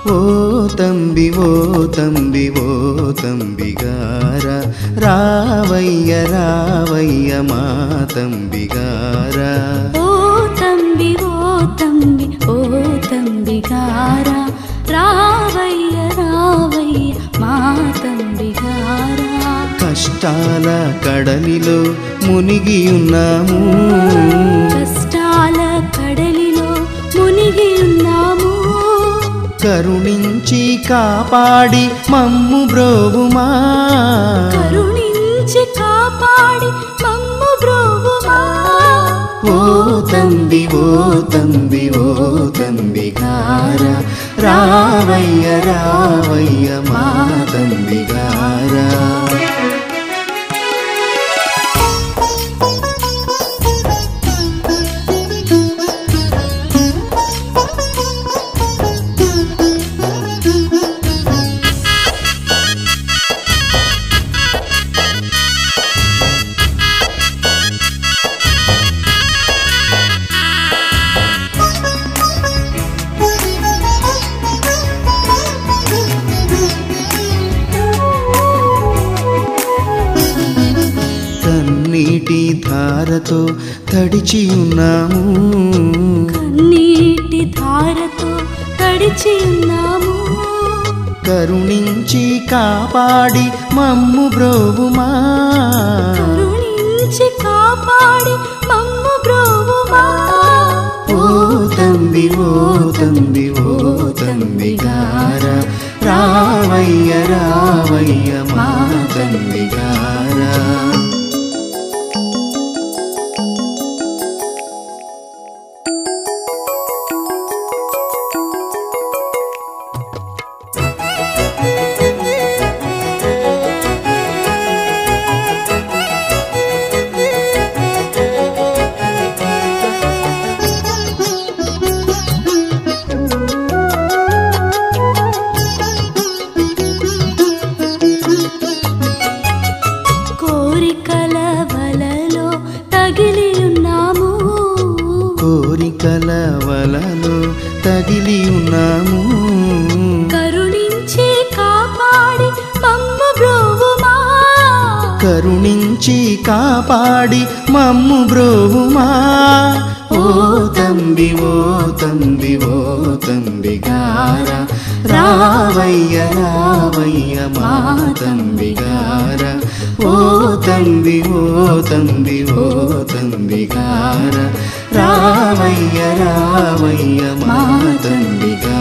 ఓ తంబి ఓ తంబి ఓ తంబిగార రావయ్య రావయ్య మా తంబిగారా ఓ తంబి ఓ తంబి ఓ తంబిగారా రావయ్య రావయ్య మా తంబిగారా కష్టాల కడలిలో మునిగి ఉన్నాము కష్టాల కడలిలో మునిగి ఉన్నాము కరుణించి కాపాడి మమ్ము బ్రోవుమా కరుణించి కాపాడి మమ్ము బ్రోవుమా ఓ తంబి ఓ తంబి ఓ తంబిగార రావయ్య రావయ్య మా తంబిగారా కన్నీటి ధారతో తడిచి ఉన్నాము కన్నీటి ధారతో తడిచి ఉన్నాము కరుణించి కాపాడి మమ్ము బ్రోవుమా కరుణించి కాపాడి మమ్ము బ్రోవుమా ఓ తంబి ఓ తంబి ఓ తంబిగార రావయ్య రావయ్య మా తంబిగారా కోరికల వలలో తగిలి ఉన్నాము కోరికల వలలో తగిలి ఉన్నాము కరుణించి కాపాడి మమ్ము బ్రోవుమా కరుణించి కాపాడి మమ్ము బ్రోవుమా ఓ తంబి ఓ తంబి ఓ తంబిగార రావయ్య రావయ్య మా తంబిగార ఓ తంబి ఓ తంబి ఓ తంబిగార రావయ్య రావయ్య మా తంబిగార